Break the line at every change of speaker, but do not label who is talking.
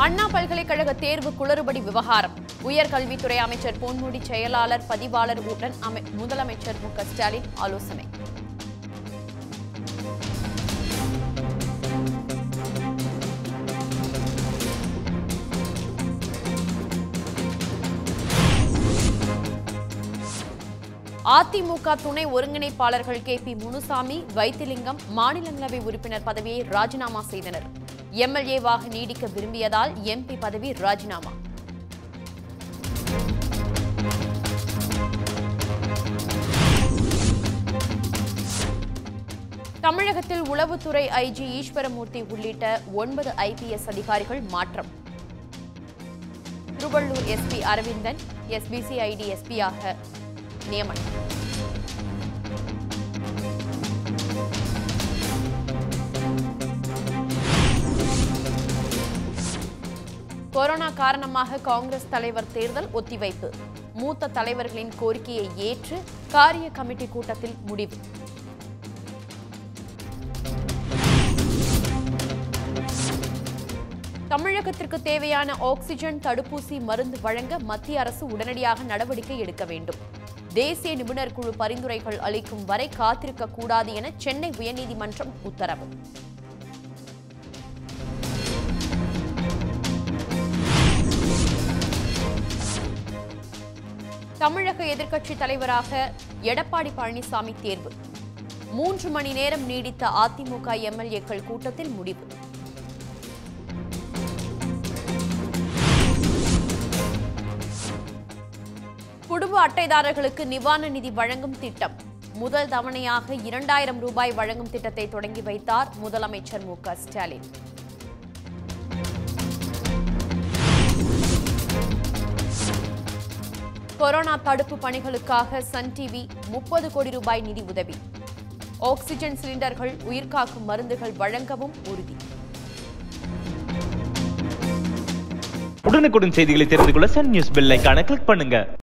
அண்ணா பல்கலைக்கழக தேர்வு குளறுபடி விவகாரம் உயர்கல்வித்துறை அமைச்சர் பொன்முடி செயலாளர் பதிவாளர் உடன் அமை- முதலமைச்சர் மு க ஸ்டாலின் ஆலோசனை அதிமுக துணை ஒருங்கிணைப்பாளர்கள் கே பி முனுசாமி வைத்திலிங்கம் மாநிலங்களவை உறுப்பினர் பதவியை ராஜினாமா செய்தனர் எம்எல்ஏவாக நீடிக்க விரும்பியதால் எம்பி பதவி ராஜினாமா தமிழகத்தில் உளவுத்துறை ஐஜி ஈஸ்வரமூர்த்தி உள்ளிட்ட ஒன்பது ஐபிஎஸ் அதிகாரிகள் மாற்றம் திருவள்ளூர் எஸ்பி அரவிந்தன் எஸ்பிசிஐடி எஸ்பியாக நியமனம் கொரோனா காரணமாக காங்கிரஸ் தலைவர் தேர்தல் ஒத்திவைப்பு மூத்த தலைவர்களின் கோரிக்கையை ஏற்று காரிய கமிட்டி கூட்டத்தில் முடிவு தமிழகத்திற்கு தேவையான ஆக்ஸிஜன் தடுப்பூசி மருந்து வழங்க மத்திய அரசு உடனடியாக நடவடிக்கை எடுக்க வேண்டும் தேசிய நிபுணர் குழு பரிந்துரைகள் அளிக்கும் வரை காத்திருக்க கூடாது என சென்னை உயர்நீதிமன்றம் உத்தரவு தமிழக எதிர்க்கட்சி தலைவராக எடப்பாடி பழனிசாமி தேர்வு மூன்று மணி நேரம் நீடித்த அதிமுக எம்எல்ஏக்கள் கூட்டத்தில் முடிவு குடும்ப அட்டைதாரர்களுக்கு நிவாரண நிதி வழங்கும் திட்டம் முதல் தவணையாக இரண்டாயிரம் ரூபாய் வழங்கும் திட்டத்தை தொடங்கி வைத்தார் முதலமைச்சர் மு க ஸ்டாலின் கொரோனா தடுப்பு பணிகளுக்காக சன் டிவி முப்பது கோடி ரூபாய் நிதி உதவி ஆக்ஸிஜன் சிலிண்டர்கள் உயிர்காக்கும் மருந்துகள் வழங்கவும் உறுதி
உடனுக்குடன் செய்திகளை தெரிந்து கொள்ள சன் நியூஸ் பெல் ஐகானை கிளிக் பண்ணுங்க